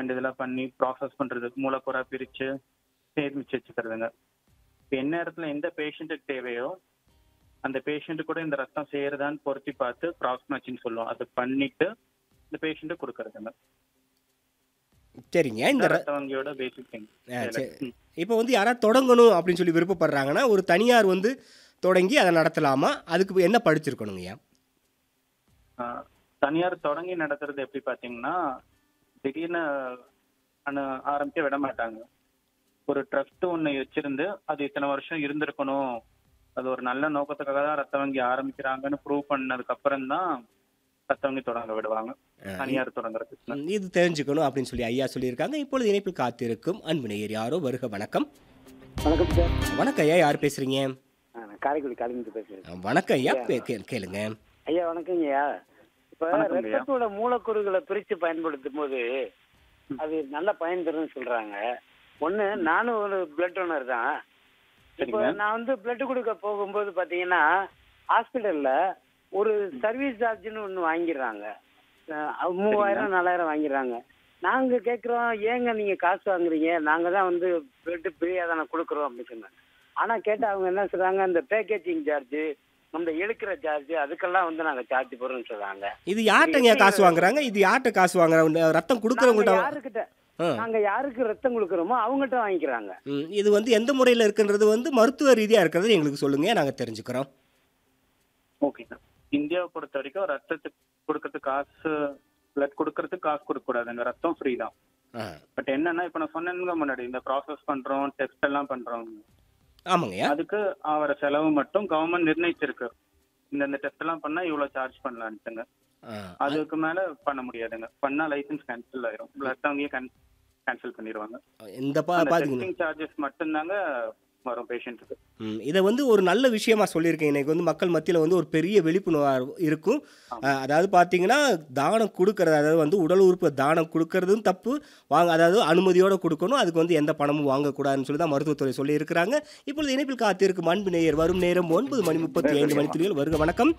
ரெண்டு இதெல்லாம் பண்ணி ப்ராசஸ் பண்றது மூலக்கூறா பிரிச்சு சேமிச்சு வச்சுக்கிறதுங்க இப்ப என்ன இடத்துல எந்த பேஷண்ட்டுக்கு தேவையோ அந்த பேஷண்ட் கூட இந்த ரத்தம் சேருதான்னு பொருத்தி பார்த்து கிராஸ் மேட்சிங் சொல்லுவோம் அது பண்ணிட்டு இந்த பேஷண்ட்டுக்கு கொடுக்கறதுங்க சரிங்க இந்த ர- ரத்த வங்கியோட பேசிக் திங் ஆ, சரி. இப்போ வந்து யாராவது தொடங்கணும் அப்படின்னு சொல்லி விருப்பப்படுறாங்கன்னா ஒரு தனியார் வந்து தொடங்கி அதை நடத்தலாமா அதுக்கு என்ன படிச்சிருக்கணுங்கய்யா தனியார் தொடங்கி நடத்துறது எப்படி பாத்தீங்கன்னா திடீர்னு அனு ஆரம்பிக்க விட மாட்டாங்க ஒரு ட்ரஸ்ட் ஒண்ணு வச்சிருந்து அது இத்தனை வருஷம் இருந்திருக்கணும் அது ஒரு நல்ல நோக்கத்துக்காக தான் ரத்த வங்கி ஆரம்பிக்கிறாங்கன்னு ப்ரூவ் பண்ணதுக்கு அப்புறம் தான் ரத்த வங்கி தொடங்க விடுவாங்க தனியார் தொடங்குறதுக்கு ம், இது தெரிஞ்சுக்கணும் அப்படின்னு சொல்லி ஐயா சொல்லியிருக்காங்க இப்பொழுது இணைப்பில் காத்திருக்கும் அன்பு நேயர் யாரோ வருக வணக்கம் வணக்கம் சார் வணக்கம் ஐயா யார் பேசுறீங்க ஆ, நான் காரைக்குடி காலிந்து பேசுறேன் ஆ, வணக்கம் ஐயா பே- கே- கேளுங்க ஐயா வணக்கங்கய்யா இப்ப வணக்கம் ஐயா. ரத்தத்தோட மூலக்கூறுகளை பிரிச்சு பயன்படுத்தும் போது அது நல்ல பயன் தரும்னு சொல்றாங்க ஒண்ணு நானும் ஒரு பிளட் டோனர் தான் இப்போ சரிங்க. நான் வந்து பிளட் கொடுக்க போகும்போது பாத்தீங்கன்னா ஹாஸ்பிட்டல்ல ஒரு சர்வீஸ் சார்ஜ்னு ஒண்ணு வாங்கிடுறாங்க அஹ் மூவாயிரம் நாலாயிரம் வாங்கிடுறாங்க நாங்க கேக்குறோம் ஏங்க நீங்க காசு வாங்குறீங்க நாங்க தான் வந்து பிளட் ஃப்ரீயா தானே கொடுக்குறோம் அப்படின்னு சொன்னாங்க ஆனா கேட்டா அவங்க என்ன சொல்றாங்க அந்த பேக்கேஜிங் சார்ஜ் நம்ம எடுக்கிற சார்ஜ் அதுக்கெல்லாம் வந்து நாங்க சார்ஜ் போடுறோம்னு சொல்றாங்க இது யார்கிட்டங்க காசு வாங்குறாங்க இது யார்கிட்ட காசு வாங்குறாங்க ரத்தம் நாங்க கொடுக்குறவங்கள்ட்ட யாருக்கிட்ட ஆ. நாங்க யாருக்கு ரத்தம் கொடுக்குறோமோ அவங்ககிட்ட வாங்கிக்கிறாங்க ம், இது வந்து எந்த முறையில் இருக்குன்றது வந்து மருத்துவ ரீதியாக இருக்கிறது எங்களுக்கு சொல்லுங்க நாங்கள் தெரிஞ்சுக்கிறோம் ஓகேங்க இந்தியாவை பொறுத்த வரைக்கும் ரத்தத்துக்கு கொடுக்கறதுக்கு காசு பிளட் கொடுக்கறதுக்கு காசு கொடுக்க கூடாதுங்க ரத்தம் ஃப்ரீ தான் ஆ பட் என்னன்னா இப்ப நான் சொன்னேங்க முன்னாடி இந்த ப்ராசஸ் பண்றோம் டெஸ்ட் எல்லாம் பண்றோம் ஆமாங்கய்யா அதுக்கு ஆகிற செலவு மட்டும் கவர்மெண்ட் நிர்ணயிச்சிருக்கு இந்த இந்த டெஸ்ட் எல்லாம் பண்ணா இவ்வளவு சார்ஜ் பண்ணலான்ட்டுங்க ஆ, அதுக்கு மேல பண்ண முடியாதுங்க பண்ணா லைசன்ஸ் கேன்சல் ஆயிரும் பிளட் அங்கேயே கேன்சல் பண்ணிடுவாங்க இந்த பா பார்த்தீங்கன்னா டெஸ்டிங் சார்ஜஸ் மட்டும்தாங்க வரும் பேஷண்ட்டுக்கு ம், இதை வந்து ஒரு நல்ல விஷயமா சொல்லியிருக்கேன் இன்னைக்கு வந்து மக்கள் மத்தியில் வந்து ஒரு பெரிய விழிப்புணர்வு இருக்கும் அஹ், அதாவது பார்த்தீங்கன்னா தானம் கொடுக்கறது அதாவது வந்து உடல் உறுப்பு தானம் கொடுக்கறதும் தப்பு வாங்க அதாவது அனுமதியோடு கொடுக்கணும் அதுக்கு வந்து எந்த பணமும் வாங்கக்கூடாதுன்னு சொல்லி தான் மருத்துவத்துறை சொல்லியிருக்கிறாங்க இப்பொழுது இணைப்பில் காத்திருக்கும் அன்பு நேயர் வரும் நேரம் ஒன்பது மணி முப்பத்தி ஐந்து மணித்துறைகள் வருக வணக்கம்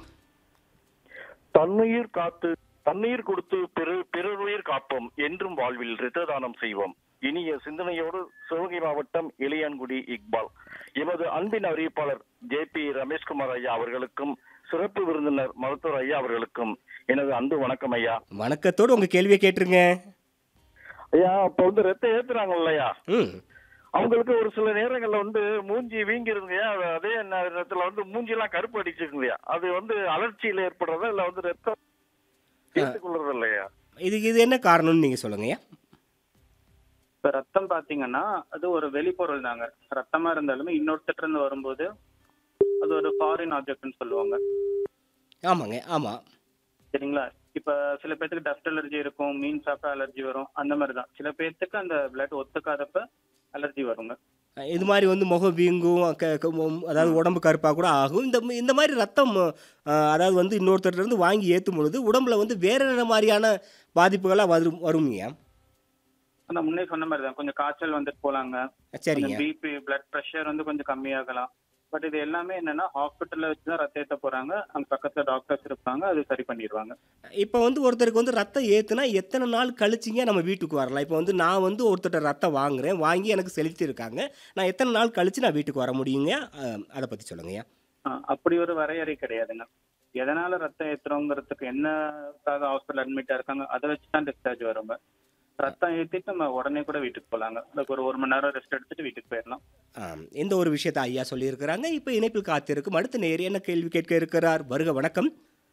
தன்னுயிர் காத்து தண்ணீர் கொடுத்து பிற பிறருயிர் காப்போம் என்றும் வாழ்வில் இரத்த தானம் செய்வோம் இனிய சிந்தனையோடு சிவகங்கை மாவட்டம் இளையான்குடி இக்பால் எமது அன்பின் அறிவிப்பாளர் ஜே பி ரமேஷ்குமார் ஐயா அவர்களுக்கும் சிறப்பு விருந்தினர் மருத்துவர் ஐயா அவர்களுக்கும் எனது அன்பு வணக்கம் ஐயா வணக்கத்தோடு உங்கள் கேள்வியை கேட்டுருங்க ஐயா இப்ப வந்து ரத்தம் ஏத்துறாங்க இல்லையா ம் அவங்களுக்கு ஒரு சில நேரங்கள்ல வந்து மூஞ்சி வீங்கிருங்கய்யா அது- அதே நேரத்துல வந்து மூஞ்சி எல்லாம் கருப்பு அடிச்சிருங்கய்யா அது வந்து அலர்ச்சியில ஏற்படுறதா இல்ல வந்து ரத்தம் ஏற்றுக்கொள்றது இல்லையா இதுக்கு இது என்ன காரணம்னு நீங்கள் சொல்லுங்கய்யா இப்ப ரத்தம் பாத்தீங்கன்னா அது ஒரு வெளிப்பொருள் தாங்க ரத்தமா இருந்தாலுமே இன்னொருத்தர் இருந்து வரும்போது அது ஒரு ஃபாரின் ஆப்ஜெக்ட்னு சொல்லுவாங்க ஆமாங்க ஆமாம் சரிங்களா இப்ப சில பேர்த்துக்கு டஸ்ட் அலர்ஜி இருக்கும் மீன் சாப்பிட்டா அலர்ஜி வரும் அந்த மாதிரி தான் சில பேர்த்துக்கு அந்த பிளட் ஒத்துக்காதப்ப அலர்ஜி வருங்க இது மாதிரி வந்து முகம் வீங்கும் க- க- மு- அதாவது உடம்பு கருப்பாக கூட ஆகும் இந்த இந்த மாதிரி ரத்தம் அஹ், அதாவது வந்து இன்னொருத்தர்ட்ட இருந்து வாங்கி ஏற்றும் பொழுது உடம்புல வந்து வேற என்ன மாதிரியான பாதிப்புகளாக வரும் வருங்க நான் முன்னே சொன்ன மாதிரி தான் கொஞ்சம் காய்ச்சல் வந்துட்டு போலாங்க சரிங்க பிபி பிளட் ப்ரெஷர் வந்து கொஞ்சம் கம்மியாகலாம் பட் இது எல்லாமே என்னன்னா ஹாஸ்பிட்டல்ல வச்சு தான் ரத்த ஏத்த போறாங்க அங்க பக்கத்துல டாக்டர்ஸ் இருப்பாங்க அது சரி பண்ணிடுவாங்க இப்போ வந்து ஒருத்தருக்கு வந்து ரத்தம் ஏற்றுனா எத்தனை நாள் கழிச்சிங்க நம்ம வீட்டுக்கு வரலாம் இப்போ வந்து நான் வந்து ஒருத்தர்ட்ட ரத்தம் வாங்குறேன் வாங்கி எனக்கு செலுத்தியிருக்காங்க நான் எத்தனை நாள் கழிச்சு நான் வீட்டுக்கு வர முடியுங்க அஹ், அதை பற்றி சொல்லுங்கய்யா ஆ, அப்படி ஒரு வரையறை கிடையாதுங்க எதனால ரத்தம் ஏத்துறோங்கிறதுக்கு என்னக்காக ஹாஸ்பிட்டல் அட்மிட்டா இருக்காங்க அதை வச்சு தான் டிஸ்சார்ஜ் வருங்க ரத்தம் ஏத்திட்டு நம்ம உடனே கூட வீட்டுக்கு போலாங்க அதுக்கு ஒரு ஒரு மணி நேரம் ரெஸ்ட் எடுத்துட்டு வீட்டுக்கு போயிடலாம் ஆம், இந்த ஒரு விஷயத்தை ஐயா சொல்லியிருக்கிறாங்க இப்போ இணைப்பில் காத்திருக்கும் அடுத்த நேர் என்ன கேள்வி கேட்க இருக்கிறார் வருக வணக்கம்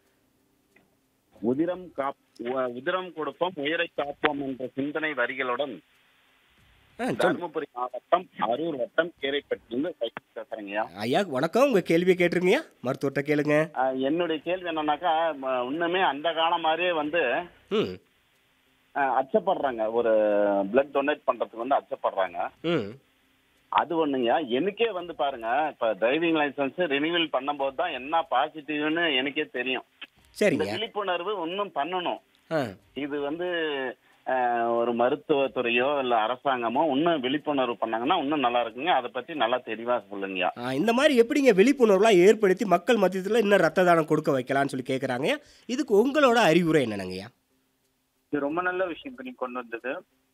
உதிரம் காப் உ- உதிரம் கொடுப்போம் உயிரை காப்போம் என்ற சிந்தனை வரிகளுடன் ஆ சொல்லுங்க தருமபுரி மாவட்டம் அரூர் வட்டம் கீரைப்பட்டிலிருந்து சைக்கிள் பேசுறேங்கய்யா ஐயா வணக்கம் உங்க கேள்வியை கேட்டுருங்கய்யா மருத்துவர்கிட்ட கேளுங்க ஆஹ் என்னுடைய கேள்வி என்னன்னாக்கா ம- இன்னுமே அந்த காலம் மாதிரியே வந்து ம் ஆஹ் அச்சப்படுறாங்க ஒரு பிளட் டொனேட் பண்றதுக்கு வந்து அச்சப்படுறாங்க ம் அது ஒண்ணுங்க எனக்கே வந்து பாருங்க இப்ப டிரைவிங் லைசன்ஸ் ரினிவல் பண்ணும்போது தான் என்ன பாசிட்டிவ்னு எனக்கே தெரியும் இந்த சரிங்க விழிப்புணர்வு இன்னும் பண்ணணும் ஆ இது வந்து ஆஹ், ஒரு மருத்துவத்துறையோ இல்ல அரசாங்கமோ இன்னும் விழிப்புணர்வு பண்ணாங்கன்னா இன்னும் நல்லா இருக்குங்க அதை பத்தி நல்லா தெளிவா சொல்லுங்கய்யா ஆ, இந்த மாதிரி எப்படிங்க விழிப்புணர்வுலாம் ஏற்படுத்தி மக்கள் மத்தியத்தில் இன்னும் ரத்த தானம் கொடுக்க வைக்கலாம்னு சொல்லி கேட்குறாங்க இதுக்கு உங்களோட அறிவுரை என்னென்னங்கய்யா இது ரொம்ப நல்ல விஷயம் இப்ப நீங்க கொண்டு வந்தது